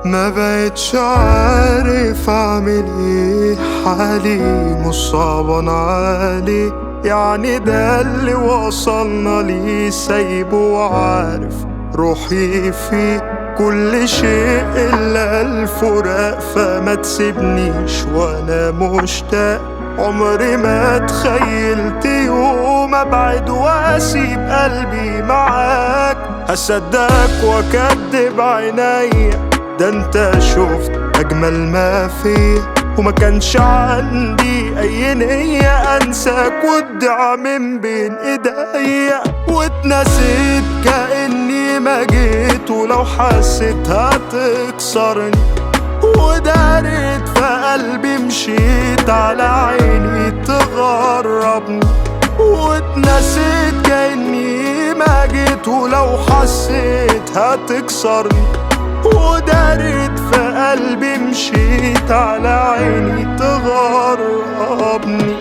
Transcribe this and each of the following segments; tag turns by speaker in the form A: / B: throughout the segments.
A: ما بقتش عارف اعمل ايه حالي مش صعبان علي يعني ده اللي وصلنا ليه سايبه وعارف روحي فيه كل شيء الا الفراق فما تسيبنيش وانا مشتاق عمري ما تخيلت يوم ابعد واسيب قلبي معاك هصدقك واكدب عينيا ده انت شفت اجمل ما فيا وما كانش عندي اي نية انساك وادعى من بين ايديا واتنسيت كاني ما جيت ولو حسيت هتكسرني ودارت في قلبي مشيت على عيني تغربني واتنسيت كاني ما جيت ولو حسيت هتكسرني ودارت في قلبي مشيت على عيني تغربني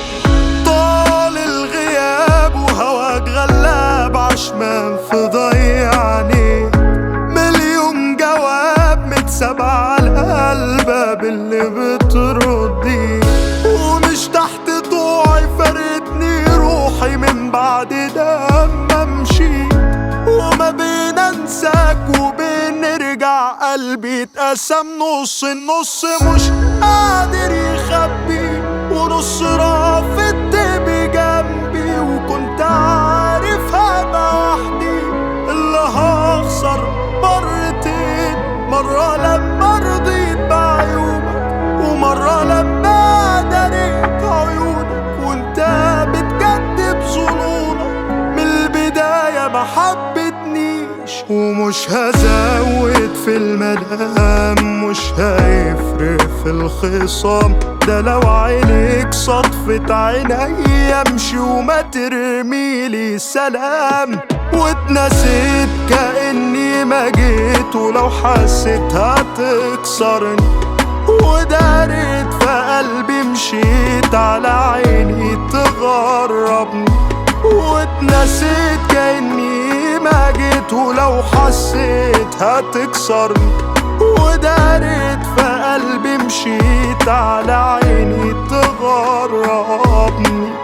A: طال الغياب وهواك غلاب عشمان في ضيعني مليون جواب متساب على الباب اللي بتردي ومش تحت ضوعي فارقتني روحي من بعد لما امشي وما بين انساك وبين نرجع قلبي اتقسم نص النص مش قادر يخبي ونص رافضت بجنبي وكنت عارف هبقى وحدي اللي هخسر مرتين مرة لما رضيت بعيوبك ومرة لما دريت عيونك وانت بتكذب ظنونك من البداية ما حبتنيش ومش هزود في المدام مش هيفرق في الخصام ده لو عينيك صدفة عيني امشي وما ترميلي سلام واتنسيت كأني ما جيت ولو حسيت هتكسرني ودارت في قلبي مشيت على عيني تغربني واتنسيت كأني ما جيت ولو حسيت هتكسرني ودارت في قلبي مشيت على عيني تغربني